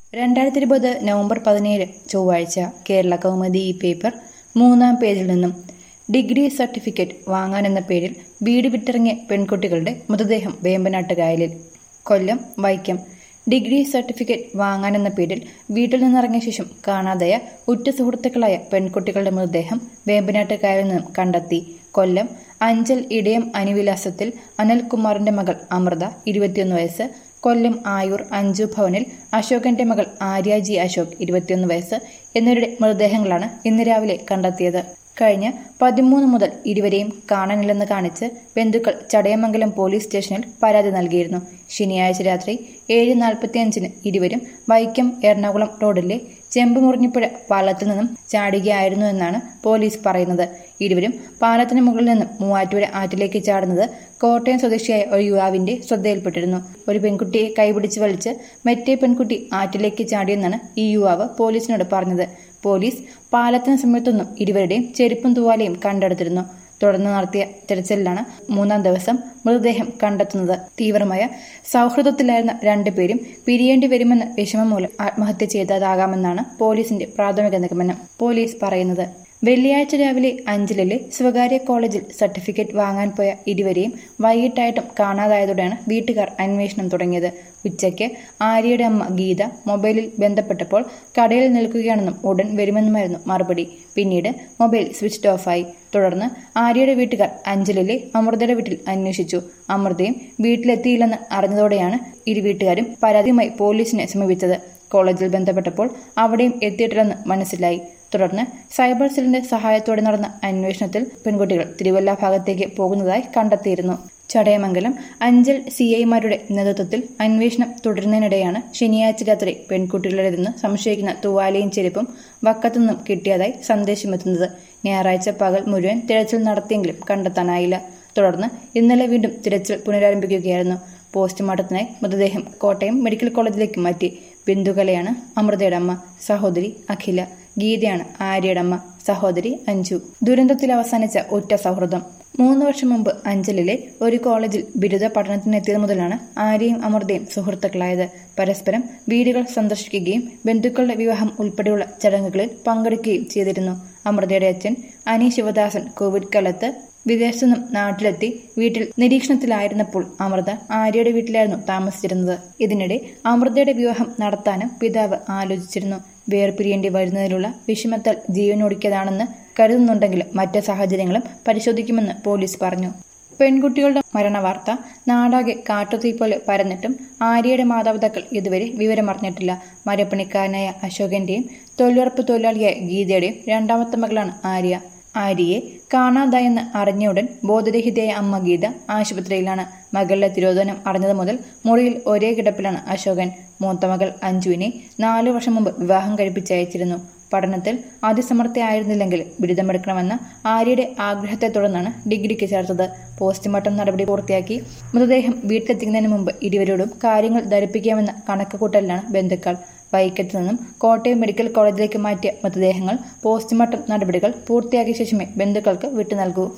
രണ്ടായിരത്തി ഇരുപത് നവംബർ പതിനേഴ് ചൊവ്വാഴ്ച കേരള കൗമുദി ഈ പേപ്പർ മൂന്നാം പേജിൽ നിന്നും ഡിഗ്രി സർട്ടിഫിക്കറ്റ് വാങ്ങാനെന്ന പേരിൽ വീട് വിട്ടിറങ്ങിയ പെൺകുട്ടികളുടെ മൃതദേഹം വേമ്പനാട്ട് കായലിൽ കൊല്ലം വൈക്കം ഡിഗ്രി സർട്ടിഫിക്കറ്റ് വാങ്ങാനെന്ന പേരിൽ വീട്ടിൽ നിന്നിറങ്ങിയ ശേഷം കാണാതായ ഉറ്റ സുഹൃത്തുക്കളായ പെൺകുട്ടികളുടെ മൃതദേഹം വേമ്പനാട്ട് കായലിൽ നിന്നും കണ്ടെത്തി കൊല്ലം അഞ്ചൽ ഇടയം അനുവിലാസത്തിൽ അനിൽകുമാറിന്റെ മകൾ അമൃത ഇരുപത്തിയൊന്ന് വയസ്സ് കൊല്ലം ആയൂർ അഞ്ചു ഭവനിൽ അശോകന്റെ മകൾ ആര്യാജി അശോക് ഇരുപത്തിയൊന്ന് വയസ്സ് എന്നിവരുടെ മൃതദേഹങ്ങളാണ് ഇന്ന് രാവിലെ കണ്ടെത്തിയത് കഴിഞ്ഞ പതിമൂന്ന് മുതൽ ഇരുവരെയും കാണാനില്ലെന്ന് കാണിച്ച് ബന്ധുക്കൾ ചടയമംഗലം പോലീസ് സ്റ്റേഷനിൽ പരാതി നൽകിയിരുന്നു ശനിയാഴ്ച രാത്രി ഏഴ് നാൽപ്പത്തിയഞ്ചിന് ഇരുവരും വൈക്കം എറണാകുളം റോഡിലെ ചെമ്പുമുറിഞ്ഞിപ്പുഴ പാലത്തിൽ നിന്നും ചാടുകയായിരുന്നു എന്നാണ് പോലീസ് പറയുന്നത് ഇരുവരും പാലത്തിന് മുകളിൽ നിന്നും മൂവാറ്റുപുഴ ആറ്റിലേക്ക് ചാടുന്നത് കോട്ടയം സ്വദേശിയായ ഒരു യുവാവിന്റെ ശ്രദ്ധയിൽപ്പെട്ടിരുന്നു ഒരു പെൺകുട്ടിയെ കൈപിടിച്ച് വലിച്ച് മറ്റേ പെൺകുട്ടി ആറ്റിലേക്ക് ചാടിയെന്നാണ് ഈ യുവാവ് പോലീസിനോട് പറഞ്ഞത് പോലീസ് പാലത്തിന് സമീപത്തുനിന്നും ഇരുവരുടെയും ചെരുപ്പും തൂവാലയും കണ്ടെടുത്തിരുന്നു തുടർന്ന് നടത്തിയ തിരച്ചിലിലാണ് മൂന്നാം ദിവസം മൃതദേഹം കണ്ടെത്തുന്നത് തീവ്രമായ സൗഹൃദത്തിലായിരുന്ന രണ്ടുപേരും പിരിയേണ്ടി വരുമെന്ന വിഷമം മൂലം ആത്മഹത്യ ചെയ്തതാകാമെന്നാണ് പോലീസിന്റെ പ്രാഥമിക നിഗമനം പോലീസ് പറയുന്നത് വെള്ളിയാഴ്ച രാവിലെ അഞ്ചലിലെ സ്വകാര്യ കോളേജിൽ സർട്ടിഫിക്കറ്റ് വാങ്ങാൻ പോയ ഇരുവരെയും വൈകിട്ടായിട്ടും കാണാതായതോടെയാണ് വീട്ടുകാർ അന്വേഷണം തുടങ്ങിയത് ഉച്ചയ്ക്ക് ആര്യയുടെ അമ്മ ഗീത മൊബൈലിൽ ബന്ധപ്പെട്ടപ്പോൾ കടയിൽ നിൽക്കുകയാണെന്നും ഉടൻ വരുമെന്നുമായിരുന്നു മറുപടി പിന്നീട് മൊബൈൽ സ്വിച്ച്ഡ് ഓഫായി തുടർന്ന് ആര്യയുടെ വീട്ടുകാർ അഞ്ചലിലെ അമൃതയുടെ വീട്ടിൽ അന്വേഷിച്ചു അമൃതയും വീട്ടിലെത്തിയില്ലെന്ന് അറിഞ്ഞതോടെയാണ് ഇരു വീട്ടുകാരും പരാതിയുമായി പോലീസിനെ സമീപിച്ചത് കോളേജിൽ ബന്ധപ്പെട്ടപ്പോൾ അവിടെയും എത്തിയിട്ടില്ലെന്ന് മനസ്സിലായി തുടർന്ന് സൈബർ സെല്ലിന്റെ സഹായത്തോടെ നടന്ന അന്വേഷണത്തിൽ പെൺകുട്ടികൾ തിരുവല്ല ഭാഗത്തേക്ക് പോകുന്നതായി കണ്ടെത്തിയിരുന്നു ചടയമംഗലം അഞ്ചൽ സി ഐമാരുടെ നേതൃത്വത്തിൽ അന്വേഷണം തുടരുന്നതിനിടെയാണ് ശനിയാഴ്ച രാത്രി പെൺകുട്ടികളുടേതെന്ന് സംശയിക്കുന്ന തുവാലയും ചെരുപ്പും വക്കത്തുനിന്നും കിട്ടിയതായി സന്ദേശമെത്തുന്നത് ഞായറാഴ്ച പകൽ മുഴുവൻ തിരച്ചിൽ നടത്തിയെങ്കിലും കണ്ടെത്താനായില്ല തുടർന്ന് ഇന്നലെ വീണ്ടും തിരച്ചിൽ പുനരാരംഭിക്കുകയായിരുന്നു പോസ്റ്റ്മോർട്ടത്തിനായി മൃതദേഹം കോട്ടയം മെഡിക്കൽ കോളേജിലേക്ക് മാറ്റി ബിന്ദുകലയാണ് അമൃതയുടെ അമ്മ സഹോദരി അഖില ഗീതയാണ് ആര്യയുടെ അമ്മ സഹോദരി അഞ്ജു ദുരന്തത്തിൽ അവസാനിച്ച ഒറ്റ സൗഹൃദം മൂന്ന് വർഷം മുമ്പ് അഞ്ചലിലെ ഒരു കോളേജിൽ ബിരുദ പഠനത്തിനെത്തിയത് മുതലാണ് ആര്യയും അമൃതയും സുഹൃത്തുക്കളായത് പരസ്പരം വീടുകൾ സന്ദർശിക്കുകയും ബന്ധുക്കളുടെ വിവാഹം ഉൾപ്പെടെയുള്ള ചടങ്ങുകളിൽ പങ്കെടുക്കുകയും ചെയ്തിരുന്നു അമൃതയുടെ അച്ഛൻ അനി ശിവദാസൻ കോവിഡ് കാലത്ത് വിദേശത്തു നിന്നും നാട്ടിലെത്തി വീട്ടിൽ നിരീക്ഷണത്തിലായിരുന്നപ്പോൾ അമൃത ആര്യയുടെ വീട്ടിലായിരുന്നു താമസിച്ചിരുന്നത് ഇതിനിടെ അമൃതയുടെ വിവാഹം നടത്താനും പിതാവ് ആലോചിച്ചിരുന്നു വേർപിരിയേണ്ടി വരുന്നതിലുള്ള വിഷമത്താൽ ജീവനൊടുക്കിയതാണെന്ന് കരുതുന്നുണ്ടെങ്കിലും മറ്റ് സാഹചര്യങ്ങളും പരിശോധിക്കുമെന്ന് പോലീസ് പറഞ്ഞു പെൺകുട്ടികളുടെ മരണവാർത്ത നാടാകെ കാട്ടുതീ പോലെ പരന്നിട്ടും ആര്യയുടെ മാതാപിതാക്കൾ ഇതുവരെ വിവരമറിഞ്ഞിട്ടില്ല മരപ്പണിക്കാരനായ അശോകന്റെയും തൊഴിലുറപ്പ് തൊഴിലാളിയായ ഗീതയുടെയും രണ്ടാമത്തെ മകളാണ് ആര്യ ആര്യയെ കാണാതായെന്ന് അറിഞ്ഞ ഉടൻ ബോധരഹിതയായ അമ്മ ഗീത ആശുപത്രിയിലാണ് മകളുടെ തിരോധനം അറിഞ്ഞത് മുതൽ മുറിയിൽ ഒരേ കിടപ്പിലാണ് അശോകൻ മൂത്ത മകൾ അഞ്ജുവിനെ നാലു വർഷം മുമ്പ് വിവാഹം കഴിപ്പിച്ചയച്ചിരുന്നു പഠനത്തിൽ അതിസമർത്ഥയായിരുന്നില്ലെങ്കിൽ ബിരുദമെടുക്കണമെന്ന ആര്യയുടെ ആഗ്രഹത്തെ തുടർന്നാണ് ഡിഗ്രിക്ക് ചേർത്തത് പോസ്റ്റ്മോർട്ടം നടപടി പൂർത്തിയാക്കി മൃതദേഹം വീട്ടിലെത്തിക്കുന്നതിന് മുമ്പ് ഇരുവരോടും കാര്യങ്ങൾ ധരിപ്പിക്കാമെന്ന കണക്കുകൂട്ടലിലാണ് ബന്ധുക്കൾ വൈക്കത്ത് നിന്നും കോട്ടയം മെഡിക്കൽ കോളേജിലേക്ക് മാറ്റിയ മൃതദേഹങ്ങൾ പോസ്റ്റ്മോർട്ടം നടപടികൾ പൂർത്തിയാക്കിയ ശേഷമേ ബന്ധുക്കൾക്ക് വിട്ടു നൽകൂ